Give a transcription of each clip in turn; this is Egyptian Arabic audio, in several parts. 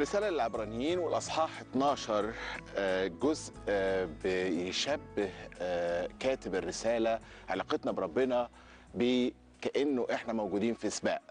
الرسالة للعبرانيين والأصحاح 12 آه، جزء آه، بيشبه آه، كاتب الرسالة علاقتنا بربنا بكأنه إحنا موجودين في سباق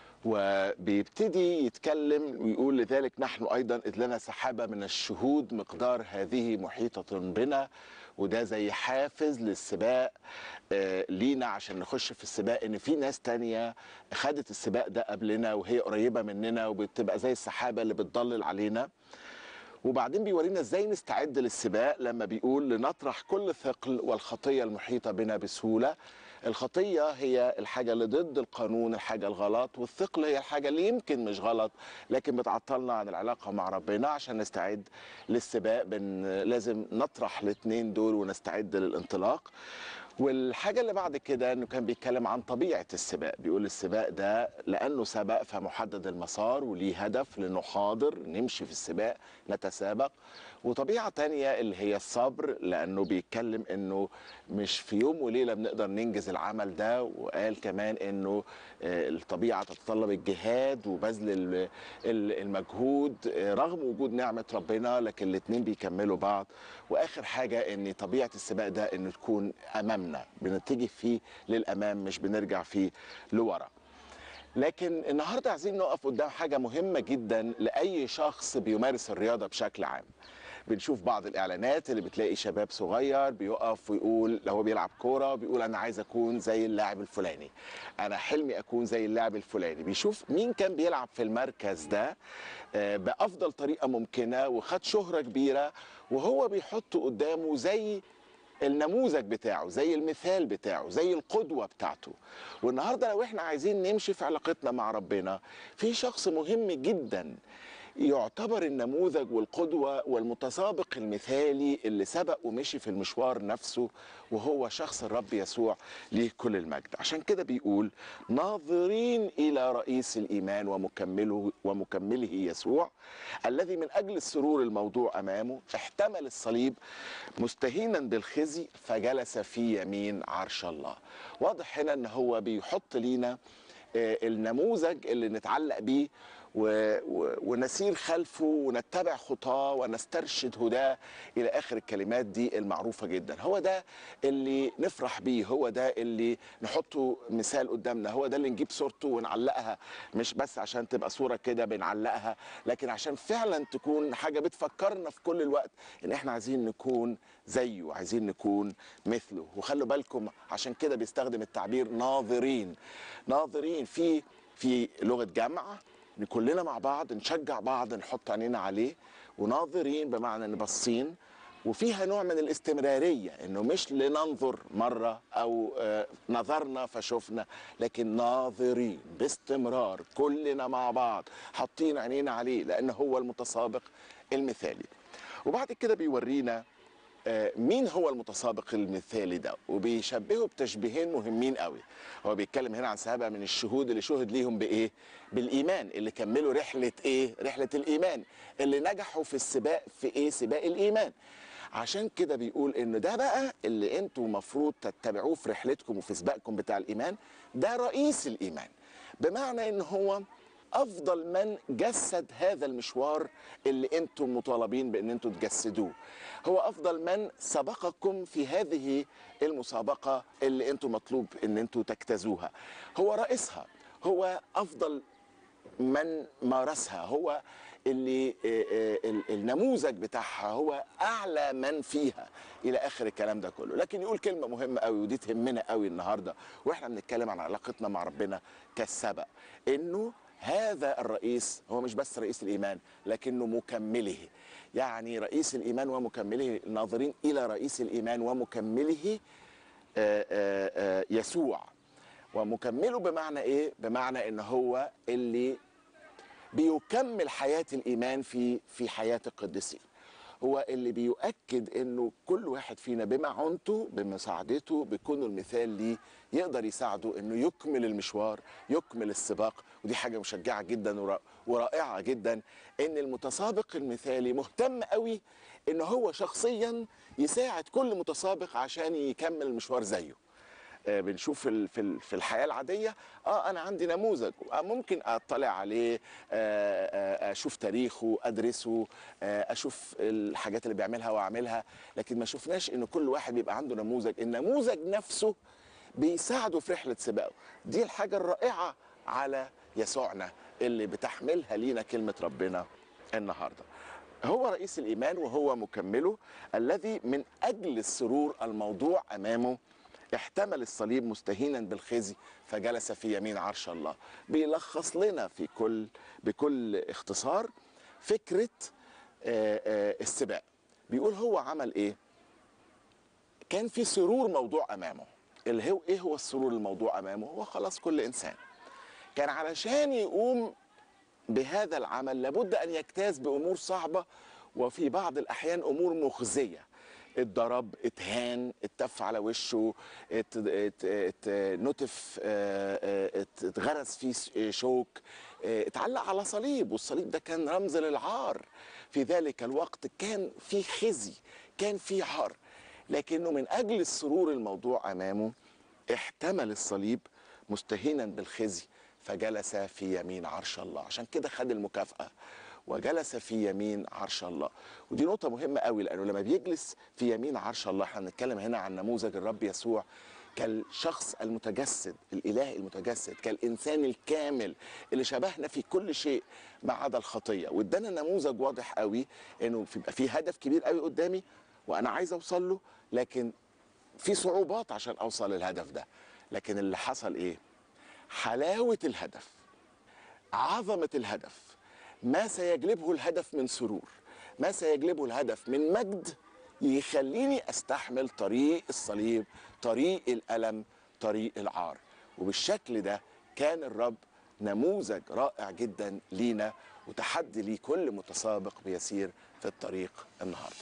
وبيبتدي يتكلم ويقول لذلك نحن أيضا إذ لنا سحابة من الشهود مقدار هذه محيطة بنا وده زي حافز للسباق آه، لينا عشان نخش في السباق ان في ناس تانية خدت السباق ده قبلنا وهي قريبة مننا وبتبقى زي السحابة اللي بتضلل علينا وبعدين بيورينا ازاي نستعد للسباق لما بيقول لنطرح كل ثقل والخطيه المحيطه بنا بسهوله الخطيه هي الحاجه اللي ضد القانون الحاجه الغلط والثقل هي الحاجه اللي يمكن مش غلط لكن بتعطلنا عن العلاقه مع ربنا عشان نستعد للسباق بن لازم نطرح الاثنين دول ونستعد للانطلاق والحاجه اللي بعد كده انه كان بيتكلم عن طبيعه السباق بيقول السباق ده لانه سبق فمحدد المسار وليه هدف لانه حاضر نمشي في السباق نتسابق وطبيعه تانية اللي هي الصبر لانه بيتكلم انه مش في يوم وليله بنقدر ننجز العمل ده وقال كمان انه آه، الطبيعه تتطلب الجهاد وبذل ال- ال- المجهود آه، رغم وجود نعمه ربنا لكن الاثنين بيكملوا بعض واخر حاجه ان طبيعه السباق ده انه تكون امامنا بنتجه فيه للامام مش بنرجع فيه لورا لكن النهارده عايزين نقف قدام حاجه مهمه جدا لاي شخص بيمارس الرياضه بشكل عام بنشوف بعض الاعلانات اللي بتلاقي شباب صغير بيقف ويقول لو هو بيلعب كوره بيقول انا عايز اكون زي اللاعب الفلاني انا حلمي اكون زي اللاعب الفلاني بيشوف مين كان بيلعب في المركز ده آه، بافضل طريقه ممكنه وخد شهره كبيره وهو بيحط قدامه زي النموذج بتاعه زي المثال بتاعه زي القدوة بتاعته والنهاردة لو احنا عايزين نمشي في علاقتنا مع ربنا في شخص مهم جدا يعتبر النموذج والقدوة والمتسابق المثالي اللي سبق ومشي في المشوار نفسه وهو شخص الرب يسوع ليه كل المجد عشان كده بيقول ناظرين إلى رئيس الإيمان ومكمله ومكمله يسوع الذي من أجل السرور الموضوع أمامه احتمل الصليب مستهينا بالخزي فجلس في يمين عرش الله واضح هنا ان هو بيحط لينا آه، النموذج اللي نتعلق بيه و... و... ونسير خلفه ونتبع خطاه ونسترشد هداه الى اخر الكلمات دي المعروفه جدا هو ده اللي نفرح بيه هو ده اللي نحطه مثال قدامنا هو ده اللي نجيب صورته ونعلقها مش بس عشان تبقى صوره كده بنعلقها لكن عشان فعلا تكون حاجه بتفكرنا في كل الوقت ان احنا عايزين نكون زيه عايزين نكون مثله وخلوا بالكم عشان كده بيستخدم التعبير ناظرين ناظرين في في لغه جمع ان كلنا مع بعض نشجع بعض نحط عينينا عليه وناظرين بمعنى ان باصين وفيها نوع من الاستمراريه انه مش لننظر مره او آه، نظرنا فشفنا لكن ناظرين باستمرار كلنا مع بعض حاطين عينينا عليه لانه هو المتسابق المثالي وبعد كده بيورينا آه، مين هو المتسابق المثالي ده وبيشبهه بتشبيهين مهمين قوي هو بيتكلم هنا عن سحابة من الشهود اللي شهد ليهم بايه بالايمان اللي كملوا رحله ايه رحله الايمان اللي نجحوا في السباق في ايه سباق الايمان عشان كده بيقول ان ده بقى اللي انتوا المفروض تتبعوه في رحلتكم وفي سباقكم بتاع الايمان ده رئيس الايمان بمعنى ان هو افضل من جسد هذا المشوار اللي انتم مطالبين بان انتم تجسدوه هو افضل من سبقكم في هذه المسابقه اللي انتم مطلوب ان انتم تجتازوها هو رئيسها هو افضل من مارسها هو اللي آه، آه، ال- النموذج بتاعها هو اعلى من فيها الى اخر الكلام ده كله لكن يقول كلمه مهمه قوي ودي تهمنا قوي النهارده واحنا بنتكلم عن علاقتنا مع ربنا كالسبق انه هذا الرئيس هو مش بس رئيس الايمان لكنه مكمله يعني رئيس الايمان ومكمله ناظرين الى رئيس الايمان ومكمله آه، آه، آه، يسوع ومكمله بمعنى ايه بمعنى ان هو اللي بيكمل حياة الإيمان في في حياة القديسين هو اللي بيؤكد انه كل واحد فينا بمعونته بمساعدته بكونه المثال ليه يقدر يساعده انه يكمل المشوار يكمل السباق ودي حاجه مشجعه جدا ورا- ورائعه جدا ان المتسابق المثالي مهتم قوي ان هو شخصيا يساعد كل متسابق عشان يكمل المشوار زيه آه، بنشوف في ال- في ال- في الحياه العاديه اه انا عندي نموذج آه، ممكن اطلع عليه آه، آه، اشوف تاريخه ادرسه آه، اشوف الحاجات اللي بيعملها واعملها لكن ما شفناش ان كل واحد بيبقى عنده نموذج النموذج نفسه بيساعده في رحله سباقه دي الحاجه الرائعه على يسوعنا اللي بتحملها لينا كلمه ربنا النهارده هو رئيس الايمان وهو مكمله الذي من اجل السرور الموضوع امامه احتمل الصليب مستهينا بالخزي فجلس في يمين عرش الله بيلخص لنا في كل بكل اختصار فكره آه، آه، السباق بيقول هو عمل ايه كان في سرور موضوع امامه اللي هو ايه هو السرور الموضوع امامه هو خلاص كل انسان كان علشان يقوم بهذا العمل لابد ان يجتاز بامور صعبه وفي بعض الاحيان امور مخزيه اتضرب اتهان اتف على وشه ات ات ات نتف آه، آه، ات- اتغرس فيه س- شوك آه، اتعلق على صليب والصليب ده كان رمز للعار في ذلك الوقت كان في خزي كان في عار لكنه من اجل السرور الموضوع امامه احتمل الصليب مستهينا بالخزي فجلس في يمين عرش الله عشان كده خد المكافأة وجلس في يمين عرش الله ودي نقطة مهمة قوي لأنه لما بيجلس في يمين عرش الله احنا بنتكلم هنا عن نموذج الرب يسوع كالشخص المتجسد الإله المتجسد كالإنسان الكامل اللي شبهنا في كل شيء ما عدا الخطية وادانا نموذج واضح قوي انه بيبقى في هدف كبير قوي قدامي وانا عايز اوصل له لكن في صعوبات عشان اوصل للهدف ده لكن اللي حصل ايه حلاوه الهدف عظمه الهدف ما سيجلبه الهدف من سرور ما سيجلبه الهدف من مجد يخليني استحمل طريق الصليب طريق الالم طريق العار وبالشكل ده كان الرب نموذج رائع جدا لينا وتحدي لكل متسابق بيسير في الطريق النهارده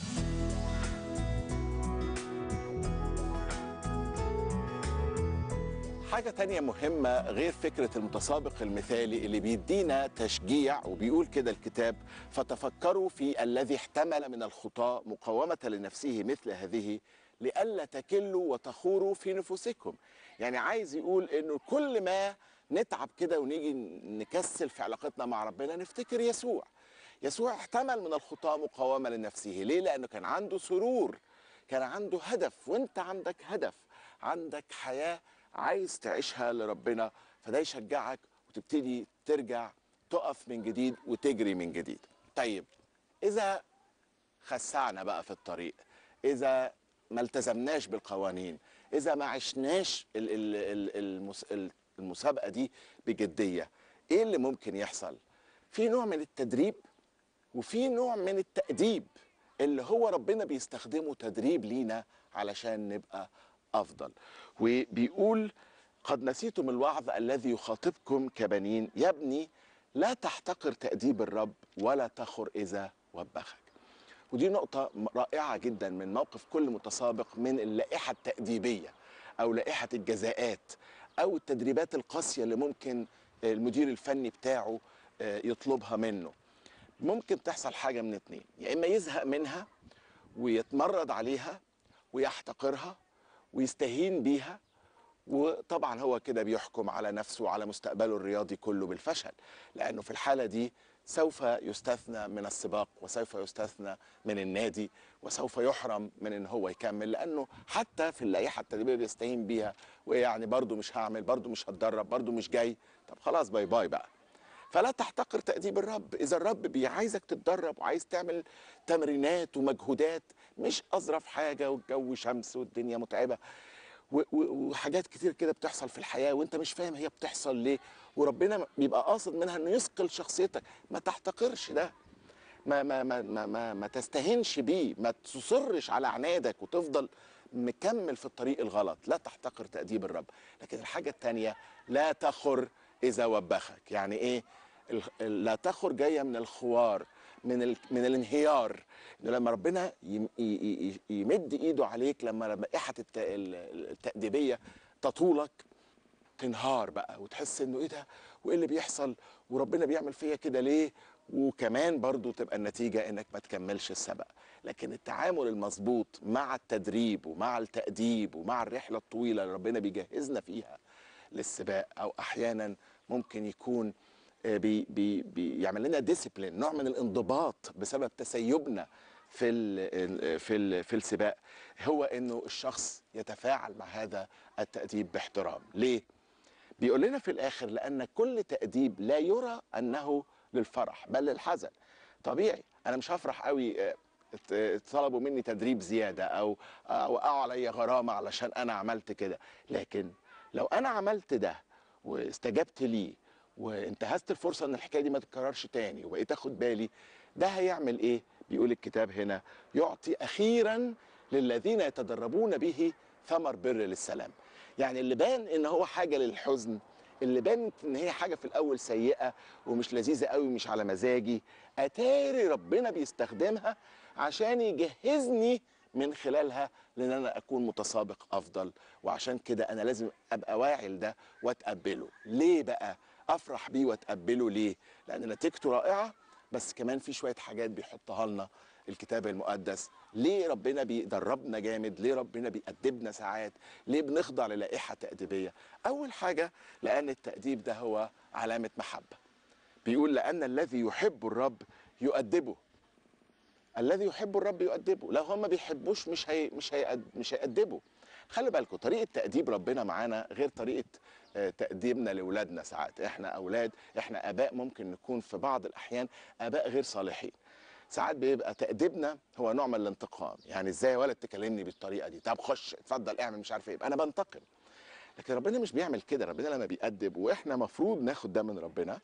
حاجة تانية مهمة غير فكرة المتسابق المثالي اللي بيدينا تشجيع وبيقول كده الكتاب فتفكروا في الذي احتمل من الخطاة مقاومة لنفسه مثل هذه لئلا تكلوا وتخوروا في نفوسكم يعني عايز يقول انه كل ما نتعب كده ونيجي نكسل في علاقتنا مع ربنا نفتكر يسوع يسوع احتمل من الخطاة مقاومة لنفسه ليه؟ لأنه كان عنده سرور كان عنده هدف وانت عندك هدف عندك حياة عايز تعيشها لربنا فده يشجعك وتبتدي ترجع تقف من جديد وتجري من جديد طيب إذا خسعنا بقى في الطريق إذا ما التزمناش بالقوانين إذا ما عشناش ال- ال- ال- المس- ال- المسابقة دي بجدية إيه اللي ممكن يحصل؟ في نوع من التدريب وفي نوع من التأديب اللي هو ربنا بيستخدمه تدريب لينا علشان نبقى أفضل وبيقول قد نسيتم الوعظ الذي يخاطبكم كبنين يا ابني لا تحتقر تأديب الرب ولا تخر إذا وبخك ودي نقطة رائعة جدا من موقف كل متسابق من اللائحة التأديبية أو لائحة الجزاءات أو التدريبات القاسية اللي ممكن المدير الفني بتاعه آه، يطلبها منه ممكن تحصل حاجة من اتنين يا إما يزهق منها ويتمرد عليها ويحتقرها ويستهين بيها وطبعا هو كده بيحكم على نفسه وعلى مستقبله الرياضي كله بالفشل لانه في الحاله دي سوف يستثنى من السباق وسوف يستثنى من النادي وسوف يحرم من ان هو يكمل لانه حتى في اللائحه التدريبيه بيستهين بيها ويعني برضه مش هعمل برضه مش هتدرب برضه مش جاي طب خلاص باي باي بقى فلا تحتقر تأديب الرب إذا الرب بي- عايزك تتدرب وعايز تعمل تمرينات ومجهودات مش أظرف حاجة والجو شمس والدنيا متعبة و- و- وحاجات كتير كده بتحصل في الحياة وانت مش فاهم هي بتحصل ليه وربنا بيبقى قاصد منها انه يثقل شخصيتك ما تحتقرش ده ما ما ما ما ما, ما تستهنش بيه ما تصرش على عنادك وتفضل مكمل في الطريق الغلط لا تحتقر تأديب الرب لكن الحاجة التانية لا تخر إذا وبخك يعني إيه ال- ال- لا تخر جاية من الخوار من ال... من الانهيار إنه لما ربنا يم... ي... ي... ي- يمد ايده عليك لما لائحه الت... ال- التأديبيه تطولك تنهار بقى وتحس انه ايه ده وايه اللي بيحصل وربنا بيعمل فيا كده ليه وكمان برضو تبقى النتيجة انك ما تكملش السبق لكن التعامل المظبوط مع التدريب ومع التأديب ومع الرحلة الطويلة اللي ربنا بيجهزنا فيها للسباق او احيانا ممكن يكون آه، بي بي بي يعمل لنا ديسيبلين نوع من الانضباط بسبب تسيبنا في ال في ال في السباق هو انه الشخص يتفاعل مع هذا التأديب باحترام ليه بيقول لنا في الاخر لان كل تأديب لا يرى انه للفرح بل للحزن طبيعي انا مش هفرح قوي آه، ات- طلبوا مني تدريب زياده او آه، وقعوا عليا غرامه علشان انا عملت كده لكن لو انا عملت ده واستجبت ليه وانتهزت الفرصه ان الحكايه دي ما تتكررش تاني وبقيت اخد بالي ده هيعمل ايه بيقول الكتاب هنا يعطي اخيرا للذين يتدربون به ثمر بر للسلام يعني اللي بان ان هو حاجه للحزن اللي بانت ان هي حاجه في الاول سيئه ومش لذيذه قوي مش على مزاجي اتاري ربنا بيستخدمها عشان يجهزني من خلالها لان انا اكون متسابق افضل وعشان كده انا لازم ابقى واعي لده واتقبله ليه بقى افرح بيه واتقبله ليه لان نتيجته رائعه بس كمان في شويه حاجات بيحطها لنا الكتاب المقدس ليه ربنا بيدربنا جامد ليه ربنا بيأدبنا ساعات ليه بنخضع للائحه تأديبيه اول حاجه لان التأديب ده هو علامه محبه بيقول لان الذي يحب الرب يؤدبه الذي يحب الرب يؤدبه لو هم ما بيحبوش مش هي مش هي مش هيأدبه خلي بالكم طريقه تأديب ربنا معانا غير طريقه آه، تأديبنا لاولادنا ساعات احنا اولاد احنا اباء ممكن نكون في بعض الاحيان اباء غير صالحين ساعات بيبقى تأديبنا هو نوع من الانتقام يعني ازاي يا ولد تكلمني بالطريقه دي طب خش اتفضل اعمل مش عارف ايه يبقى انا بنتقم لكن ربنا مش بيعمل كده ربنا لما بيأدب واحنا مفروض ناخد ده من ربنا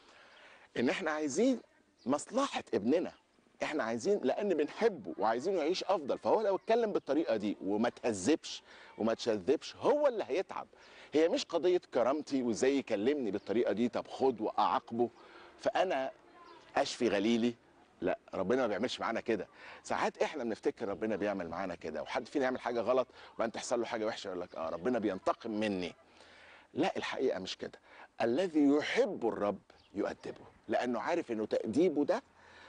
ان احنا عايزين مصلحه ابننا احنا عايزين لان بنحبه وعايزينه يعيش افضل فهو لو اتكلم بالطريقه دي وما تهذبش وما تشذبش هو اللي هيتعب هي مش قضيه كرامتي وازاي يكلمني بالطريقه دي طب خد واعاقبه فانا اشفي غليلي لا ربنا ما بيعملش معانا كده ساعات احنا بنفتكر ربنا بيعمل معانا كده وحد فينا يعمل حاجه غلط وبعدين تحصل له حاجه وحشه يقول لك اه ربنا بينتقم مني لا الحقيقه مش كده الذي يحب الرب يؤدبه لانه عارف انه تاديبه ده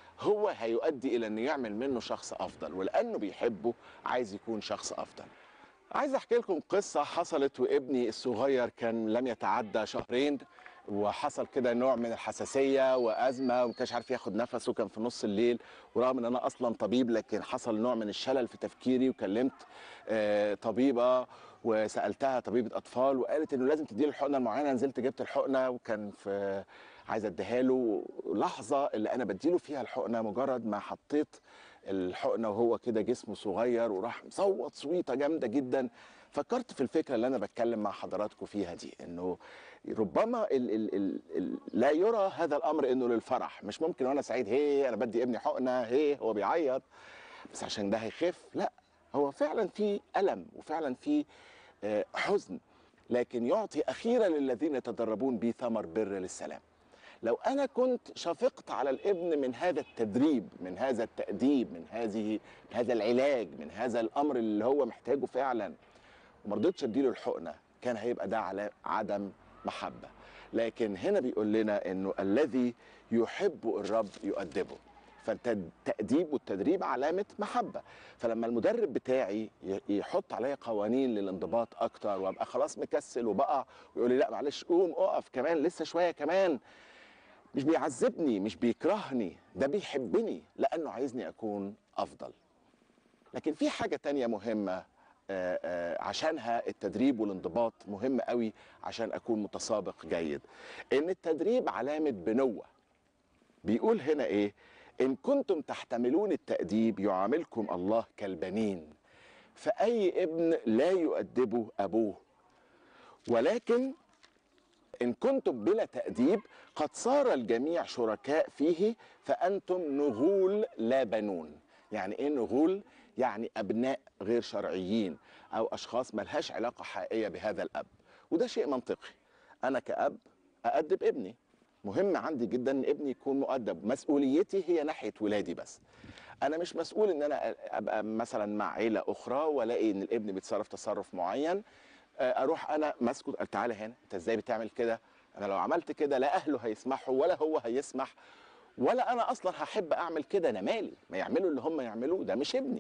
هو هيؤدي الى انه يعمل منه شخص افضل ولانه بيحبه عايز يكون شخص افضل عايز احكي لكم قصه حصلت وابني الصغير كان لم يتعدى شهرين وحصل كده نوع من الحساسيه وازمه وما كانش عارف ياخد نفسه كان في نص الليل ورغم ان انا اصلا طبيب لكن حصل نوع من الشلل في تفكيري وكلمت آه، طبيبه وسالتها طبيبه اطفال وقالت انه لازم تديله الحقنه المعينه نزلت جبت الحقنه وكان في عايز اديها له لحظه اللي انا بديله فيها الحقنه مجرد ما حطيت الحقنه وهو كده جسمه صغير وراح مصوت صويته جامده جدا فكرت في الفكره اللي انا بتكلم مع حضراتكم فيها دي انه ربما ال ال ال ال لا يرى هذا الامر انه للفرح مش ممكن وانا سعيد هي انا بدي ابني حقنه هي هو بيعيط بس عشان ده هيخف لا هو فعلا في الم وفعلا في آه، حزن لكن يعطي اخيرا للذين يتدربون بي ثمر بر للسلام لو انا كنت شفقت على الابن من هذا التدريب من هذا التاديب من هذه هذا العلاج من هذا الامر اللي هو محتاجه فعلا وما رضيتش اديله الحقنه كان هيبقى ده على عدم محبه لكن هنا بيقول لنا انه الذي يحب الرب يؤدبه فالتأديب والتدريب علامة محبة فلما المدرب بتاعي ي- يحط عليا قوانين للانضباط أكتر وأبقى خلاص مكسل وبقع ويقول لي لا معلش قوم اقف كمان لسه شوية كمان مش بيعذبني مش بيكرهني ده بيحبني لأنه عايزني أكون أفضل لكن في حاجة تانية مهمة آه، آه، عشانها التدريب والانضباط مهم قوي عشان أكون متسابق جيد إن التدريب علامة بنوة بيقول هنا إيه إن كنتم تحتملون التأديب يعاملكم الله كالبنين فأي ابن لا يؤدبه أبوه ولكن إن كنتم بلا تأديب قد صار الجميع شركاء فيه فأنتم نغول لا بنون يعني إيه نغول؟ يعني أبناء غير شرعيين أو أشخاص ملهاش علاقة حقيقية بهذا الأب وده شيء منطقي أنا كأب أأدب ابني مهم عندي جدا ان ابني يكون مؤدب مسؤوليتي هي ناحيه ولادي بس انا مش مسؤول ان انا ابقى مثلا مع عيله اخرى والاقي ان الابن بيتصرف تصرف معين آه، اروح انا ماسكه قال تعالى هنا انت ازاي بتعمل كده انا لو عملت كده لا اهله هيسمحوا ولا هو هيسمح ولا انا اصلا هحب اعمل كده انا مالي ما يعملوا اللي هم يعملوه ده مش ابني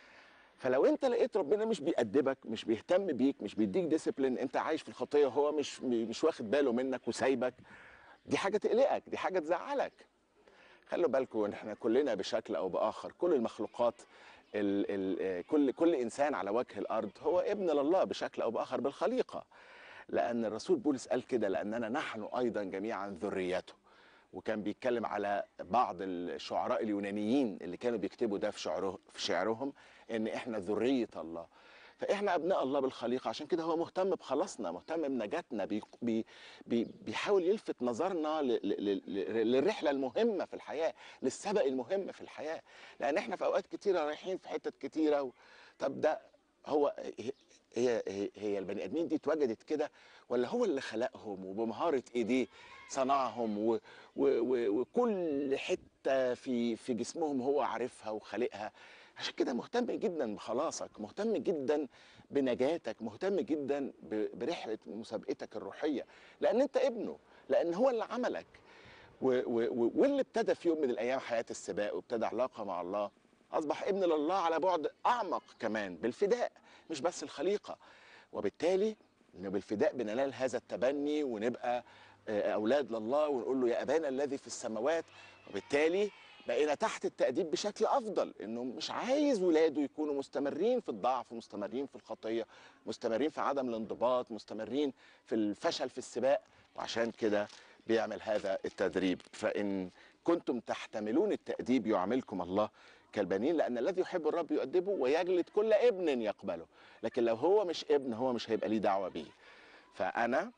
فلو انت لقيت ربنا مش بيأدبك مش بيهتم بيك مش بيديك ديسيبلين انت عايش في الخطيه وهو مش مش واخد باله منك وسايبك دي حاجه تقلقك دي حاجه تزعلك خلوا بالكم ان احنا كلنا بشكل او باخر كل المخلوقات ال ال كل كل انسان على وجه الارض هو ابن لله بشكل او باخر بالخليقه لان الرسول بولس قال كده لاننا نحن ايضا جميعا ذريته وكان بيتكلم على بعض الشعراء اليونانيين اللي كانوا بيكتبوا ده في شعره في شعرهم ان احنا ذريه الله فاحنا ابناء الله بالخليقه عشان كده هو مهتم بخلاصنا مهتم بنجاتنا بي بي بي بيحاول يلفت نظرنا ل- ل- ل- للرحله المهمه في الحياه للسبق المهم في الحياه لان احنا في اوقات كتيره رايحين في حتت كتيره و... طب ده هو هي هي هي البني ادمين دي اتوجدت كده ولا هو اللي خلقهم وبمهاره ايديه صنعهم و... و... و... وكل حته في في جسمهم هو عارفها وخالقها عشان كده مهتم جدا بخلاصك مهتم جدا بنجاتك مهتم جدا ب- برحله مسابقتك الروحيه لان انت ابنه لان هو اللي عملك و و و واللي ابتدى في يوم من الايام حياه السباق وابتدى علاقه مع الله اصبح ابن لله على بعد اعمق كمان بالفداء مش بس الخليقه وبالتالي انه بالفداء بننال هذا التبني ونبقى آه، اولاد لله ونقول له يا ابانا الذي في السماوات وبالتالي بقينا تحت التأديب بشكل أفضل إنه مش عايز ولاده يكونوا مستمرين في الضعف مستمرين في الخطية مستمرين في عدم الانضباط مستمرين في الفشل في السباق وعشان كده بيعمل هذا التدريب فإن كنتم تحتملون التأديب يعاملكم الله كالبنين لأن الذي يحب الرب يؤدبه ويجلد كل ابن يقبله لكن لو هو مش ابن هو مش هيبقى ليه دعوة بيه فأنا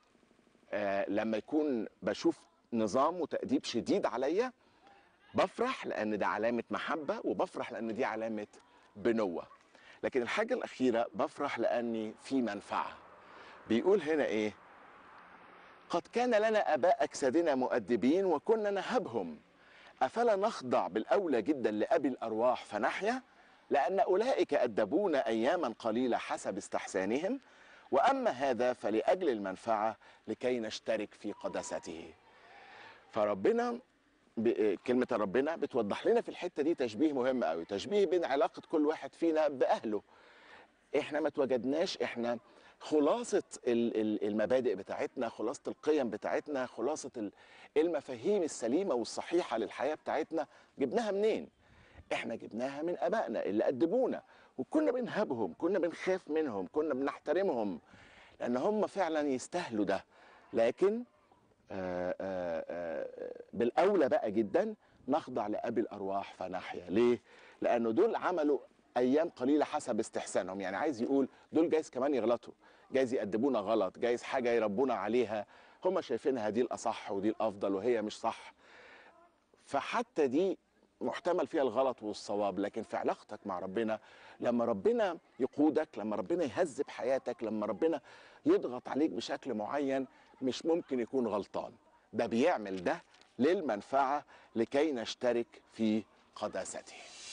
آه لما يكون بشوف نظام وتأديب شديد عليا بفرح لان ده علامه محبه وبفرح لان دي علامه بنوه لكن الحاجه الاخيره بفرح لاني في منفعه بيقول هنا ايه قد كان لنا اباء اجسادنا مؤدبين وكنا نهبهم افلا نخضع بالاولى جدا لابي الارواح فنحيا لان اولئك ادبونا اياما قليله حسب استحسانهم واما هذا فلاجل المنفعه لكي نشترك في قدسته فربنا ب- كلمة ربنا بتوضح لنا في الحتة دي تشبيه مهم قوي تشبيه بين علاقة كل واحد فينا بأهله احنا ما اتوجدناش احنا خلاصة ال- ال- المبادئ بتاعتنا خلاصة القيم بتاعتنا خلاصة ال- المفاهيم السليمة والصحيحة للحياة بتاعتنا جبناها منين احنا جبناها من ابائنا اللي أدبونا وكنا بنهابهم كنا بنخاف منهم كنا بنحترمهم لان هم فعلا يستاهلوا ده لكن آه، آه، آه، بالاولى بقى جدا نخضع لابي الارواح فنحيا ليه لانه دول عملوا ايام قليله حسب استحسانهم يعني عايز يقول دول جايز كمان يغلطوا جايز يقدمونا غلط جايز حاجه يربونا عليها هم شايفينها دي الاصح ودي الافضل وهي مش صح فحتى دي محتمل فيها الغلط والصواب لكن في علاقتك مع ربنا لما ربنا يقودك لما ربنا يهذب حياتك لما ربنا يضغط عليك بشكل معين مش ممكن يكون غلطان ده بيعمل ده للمنفعة لكي نشترك في قداسته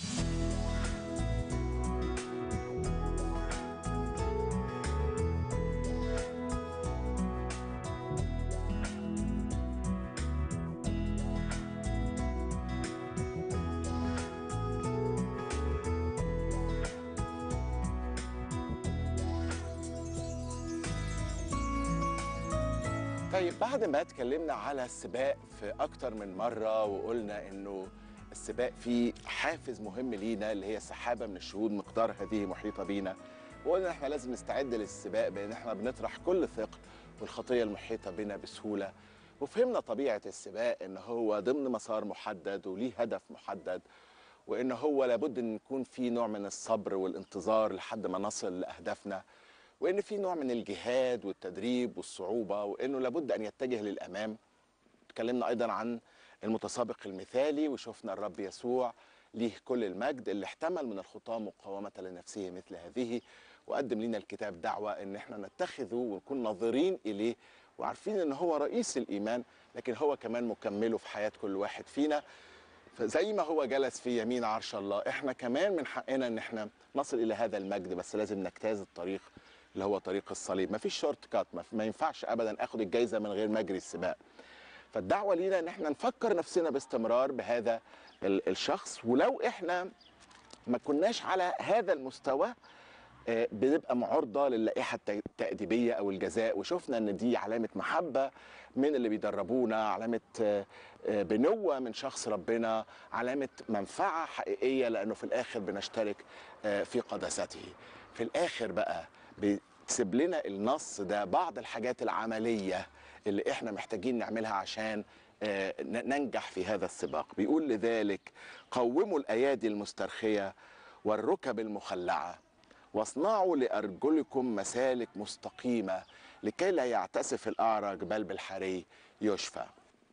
طيب بعد ما اتكلمنا على السباق في اكتر من مره وقلنا انه السباق فيه حافز مهم لينا اللي هي السحابه من الشهود مقدار هذه محيطه بينا وقلنا احنا لازم نستعد للسباق بان احنا بنطرح كل ثقل والخطيه المحيطه بنا بسهوله وفهمنا طبيعه السباق ان هو ضمن مسار محدد وليه هدف محدد وان هو لابد ان يكون في نوع من الصبر والانتظار لحد ما نصل لاهدافنا وان في نوع من الجهاد والتدريب والصعوبه وانه لابد ان يتجه للامام اتكلمنا ايضا عن المتسابق المثالي وشفنا الرب يسوع ليه كل المجد اللي احتمل من الخطاه مقاومه لنفسه مثل هذه وقدم لنا الكتاب دعوه ان احنا نتخذه ونكون ناظرين اليه وعارفين ان هو رئيس الايمان لكن هو كمان مكمله في حياه كل واحد فينا فزي ما هو جلس في يمين عرش الله احنا كمان من حقنا ان احنا نصل الى هذا المجد بس لازم نجتاز الطريق اللي هو طريق الصليب مفيش شورت كات ما ما ينفعش ابدا اخد الجايزه من غير ما اجري السباق فالدعوه لينا ان احنا نفكر نفسنا باستمرار بهذا ال- الشخص ولو احنا ما كناش على هذا المستوى آه، بنبقى معرضه للائحه الت- التاديبيه او الجزاء وشفنا ان دي علامه محبه من اللي بيدربونا علامه آه، آه، بنوه من شخص ربنا علامه منفعه حقيقيه لانه في الاخر بنشترك آه، في قداسته في الاخر بقى بيسيب لنا النص ده بعض الحاجات العمليه اللي احنا محتاجين نعملها عشان آه، ن- ننجح في هذا السباق بيقول لذلك قوموا الايادي المسترخيه والركب المخلعه واصنعوا لأرجلكم مسالك مستقيمة لكي لا يعتسف الأعرج بل بالحري يشفى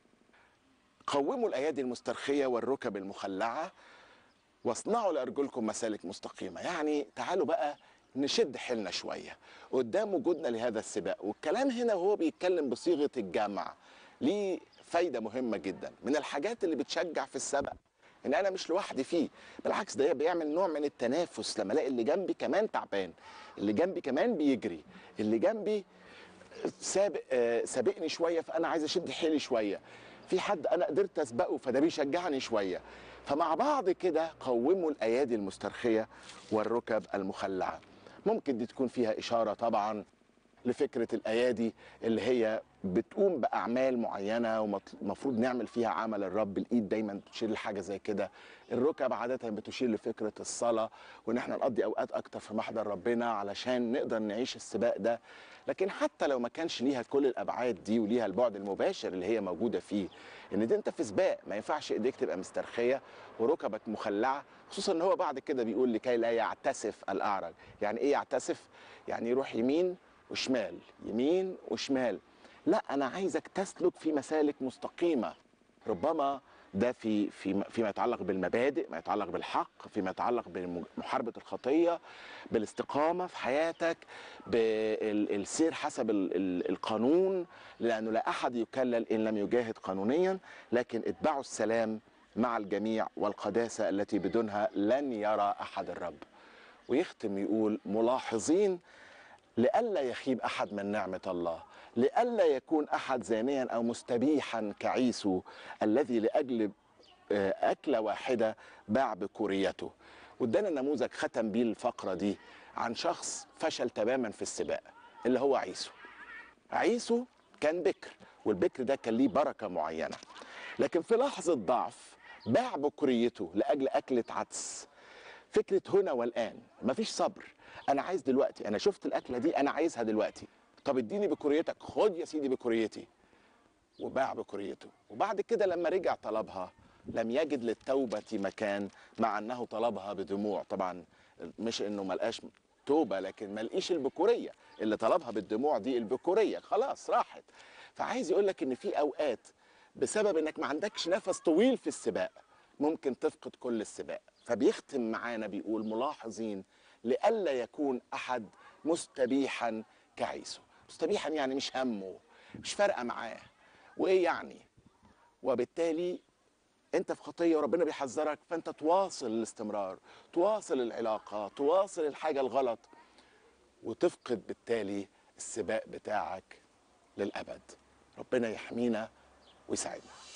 قوموا الأيادي المسترخية والركب المخلعة واصنعوا لأرجلكم مسالك مستقيمة يعني تعالوا بقى نشد حيلنا شوية قدام وجودنا لهذا السباق والكلام هنا وهو بيتكلم بصيغة الجمع ليه فايدة مهمة جدا من الحاجات اللي بتشجع في السبق ان انا مش لوحدي فيه بالعكس ده بيعمل نوع من التنافس لما الاقي اللي جنبي كمان تعبان اللي جنبي كمان بيجري اللي جنبي سابق آه، سابقني شويه فانا عايز اشد حيلي شويه في حد انا قدرت اسبقه فده بيشجعني شويه فمع بعض كده قوموا الايادي المسترخيه والركب المخلعه ممكن دي تكون فيها اشاره طبعا لفكره الايادي اللي هي بتقوم باعمال معينه ومفروض نعمل فيها عمل الرب الايد دايما بتشير لحاجه زي كده الركب عاده بتشير لفكره الصلاه وان احنا نقضي اوقات اكتر في محضر ربنا علشان نقدر نعيش السباق ده لكن حتى لو ما كانش ليها كل الابعاد دي وليها البعد المباشر اللي هي موجوده فيه ان دي انت في سباق ما ينفعش ايديك تبقى مسترخيه وركبك مخلعه خصوصا ان هو بعد كده بيقول لكي لا يعتسف الاعرج يعني ايه يعتسف يعني يروح يمين وشمال يمين وشمال لا انا عايزك تسلك في مسالك مستقيمه ربما ده في في فيما يتعلق بالمبادئ ما يتعلق بالحق فيما يتعلق بمحاربه الخطيه بالاستقامه في حياتك بالسير حسب ال- ال- القانون لانه لا احد يكلل ان لم يجاهد قانونيا لكن اتبعوا السلام مع الجميع والقداسه التي بدونها لن يرى احد الرب ويختم يقول ملاحظين لئلا يخيب احد من نعمه الله لئلا يكون احد زانيا او مستبيحا كعيسو الذي لاجل آه، اكله واحده باع بكوريته وادانا نموذج ختم بيه الفقره دي عن شخص فشل تماما في السباق اللي هو عيسو عيسو كان بكر والبكر ده كان ليه بركه معينه لكن في لحظه ضعف باع بكوريته لاجل اكله عدس فكره هنا والان مفيش صبر انا عايز دلوقتي انا شفت الاكله دي انا عايزها دلوقتي طب اديني بكوريتك خد يا سيدي بكوريتي وباع بكوريته وبعد كده لما رجع طلبها لم يجد للتوبة مكان مع أنه طلبها بدموع طبعا مش أنه ملقاش توبة لكن ملقيش البكورية اللي طلبها بالدموع دي البكورية خلاص راحت فعايز يقول لك أن في أوقات بسبب أنك ما عندكش نفس طويل في السباق ممكن تفقد كل السباق فبيختم معانا بيقول ملاحظين لئلا يكون أحد مستبيحا كعيسو مستبيحا يعني مش همه مش فارقة معاه وإيه يعني وبالتالي انت في خطيه وربنا بيحذرك فانت تواصل الاستمرار تواصل العلاقه تواصل الحاجه الغلط وتفقد بالتالي السباق بتاعك للابد ربنا يحمينا ويساعدنا